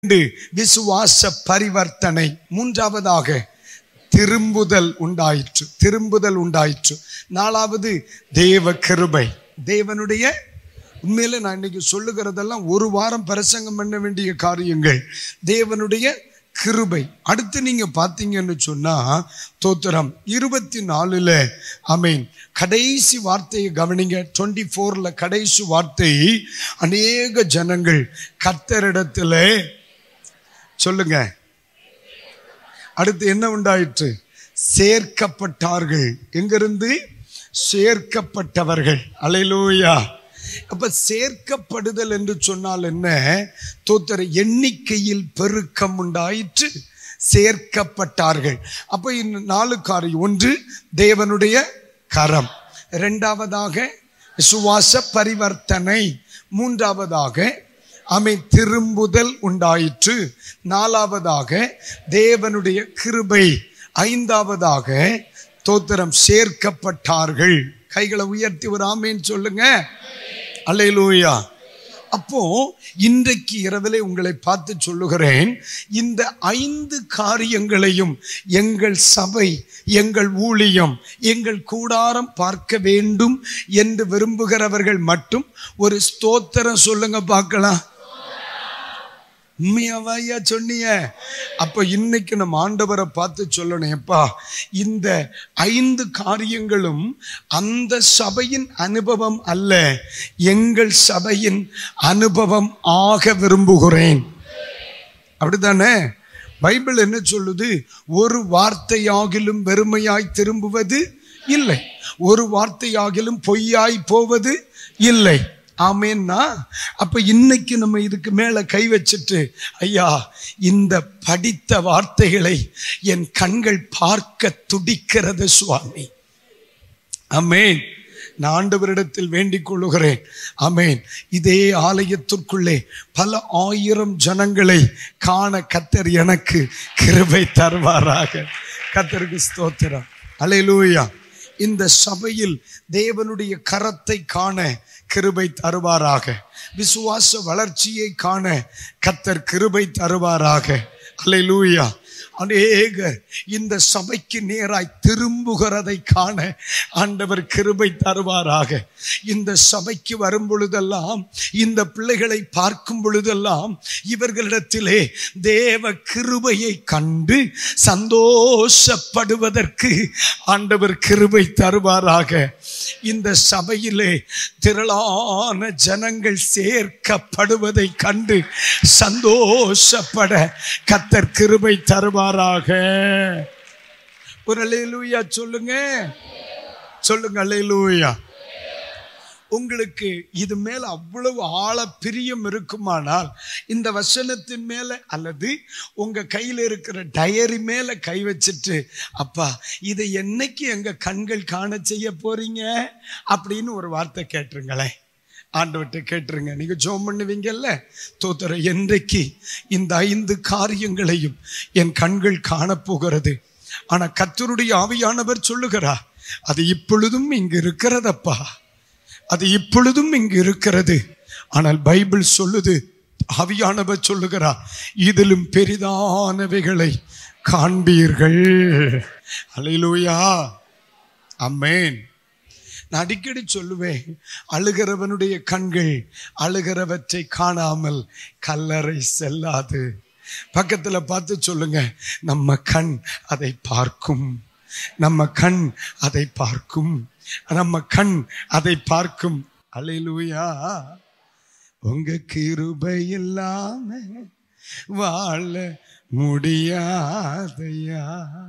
இரண்டு விசுவாச பரிவர்த்தனை மூன்றாவதாக திரும்புதல் உண்டாயிற்று திரும்புதல் உண்டாயிற்று நாலாவது தேவ கிருபை தேவனுடைய உண்மையில நான் இன்னைக்கு சொல்லுகிறதெல்லாம் ஒரு வாரம் பிரசங்கம் பண்ண வேண்டிய காரியங்கள் தேவனுடைய கிருபை அடுத்து நீங்க பார்த்தீங்கன்னு சொன்னா தோத்திரம் இருபத்தி நாலுல அமீன் கடைசி வார்த்தையை கவனிங்க டுவெண்ட்டி ஃபோர்ல கடைசி வார்த்தை அநேக ஜனங்கள் கர்த்தரிடத்துல சொல்லுங்க அடுத்து என்ன உண்டாயிற்று சேர்க்கப்பட்டார்கள் எங்கிருந்து சேர்க்கப்பட்டவர்கள் அலையிலூயா அப்ப சேர்க்கப்படுதல் என்று சொன்னால் என்ன தோத்தர எண்ணிக்கையில் பெருக்கம் உண்டாயிற்று சேர்க்கப்பட்டார்கள் அப்ப இந்த நாலு காரியம் ஒன்று தேவனுடைய கரம் இரண்டாவதாக விசுவாச பரிவர்த்தனை மூன்றாவதாக அமை திரும்புதல் உண்டாயிற்று நாலாவதாக தேவனுடைய கிருபை ஐந்தாவதாக தோத்திரம் சேர்க்கப்பட்டார்கள் கைகளை உயர்த்தி ஒரு ஆமேன்னு சொல்லுங்க அல்லேலூயா அப்போ இன்றைக்கு இரவிலே உங்களை பார்த்து சொல்லுகிறேன் இந்த ஐந்து காரியங்களையும் எங்கள் சபை எங்கள் ஊழியம் எங்கள் கூடாரம் பார்க்க வேண்டும் என்று விரும்புகிறவர்கள் மட்டும் ஒரு ஸ்தோத்திரம் சொல்லுங்க பார்க்கலாம் உண்மையாவையா சொன்னீங்க அப்ப இன்னைக்கு நம்ம ஆண்டவரை பார்த்து சொல்லணும் எப்பா இந்த ஐந்து காரியங்களும் அந்த சபையின் அனுபவம் அல்ல எங்கள் சபையின் அனுபவம் ஆக விரும்புகிறேன் அப்படித்தானே பைபிள் என்ன சொல்லுது ஒரு வார்த்தையாகிலும் வெறுமையாய் திரும்புவது இல்லை ஒரு வார்த்தையாகிலும் பொய்யாய் போவது இல்லை ஆமேன்னா அப்ப இன்னைக்கு நம்ம இதுக்கு மேல கை வச்சுட்டு ஐயா இந்த படித்த வார்த்தைகளை என் கண்கள் பார்க்க துடிக்கிறது சுவாமி அமேன் நான் ஆண்டவரிடத்தில் வேண்டிக் கொள்ளுகிறேன் அமேன் இதே ஆலயத்திற்குள்ளே பல ஆயிரம் ஜனங்களை காண கத்தர் எனக்கு கிருபை தருவாராக கத்தருக்கு ஸ்தோத்திரம் அலையிலூயா இந்த சபையில் தேவனுடைய கரத்தை காண கிருபை தருவாராக விசுவாச வளர்ச்சியை காண கத்தர் கிருபை தருவாராக அல்லேலூயா அநேகர் இந்த சபைக்கு நேராய் திரும்புகிறதை காண ஆண்டவர் கிருபை தருவாராக இந்த சபைக்கு வரும் பொழுதெல்லாம் இந்த பிள்ளைகளை பார்க்கும் பொழுதெல்லாம் இவர்களிடத்திலே தேவ கிருபையை கண்டு சந்தோஷப்படுவதற்கு ஆண்டவர் கிருபை தருவாராக இந்த சபையிலே திரளான ஜனங்கள் சேர்க்கப்படுவதை கண்டு சந்தோஷப்பட கத்தர் கிருபை தருவாராக ஒரு அலையிலூயா சொல்லுங்க சொல்லுங்க அலையிலூயா உங்களுக்கு இது மேல அவ்வளவு ஆழ பிரியம் இருக்குமானால் இந்த வசனத்தின் மேல அல்லது உங்க கையில இருக்கிற டயரி மேல கை வச்சுட்டு அப்பா இதை என்னைக்கு எங்க கண்கள் காண செய்ய போறீங்க அப்படின்னு ஒரு வார்த்தை கேட்டுருங்களேன் ஆண்டவர்கிட்ட கேட்டுருங்க நீங்க ஜோம் பண்ணுவீங்கல்ல தோத்தர என்றைக்கு இந்த ஐந்து காரியங்களையும் என் கண்கள் காணப்போகிறது ஆனா கத்தருடைய ஆவியானவர் சொல்லுகிறார் அது இப்பொழுதும் இங்கு இருக்கிறதப்பா அது இப்பொழுதும் இங்கு இருக்கிறது ஆனால் பைபிள் சொல்லுது ஆவியானவர் சொல்லுகிறார் இதிலும் பெரிதானவைகளை காண்பீர்கள் அலையிலூயா அம்மேன் நான் அடிக்கடி சொல்லுவேன் அழுகிறவனுடைய கண்கள் அழுகிறவற்றை காணாமல் கல்லறை செல்லாது பக்கத்துல பார்த்து சொல்லுங்க நம்ம கண் அதை பார்க்கும் நம்ம கண் அதை பார்க்கும் நம்ம கண் அதை பார்க்கும் அலையிலூயா உங்க கிருபை இல்லாம வாழ முடியாதையா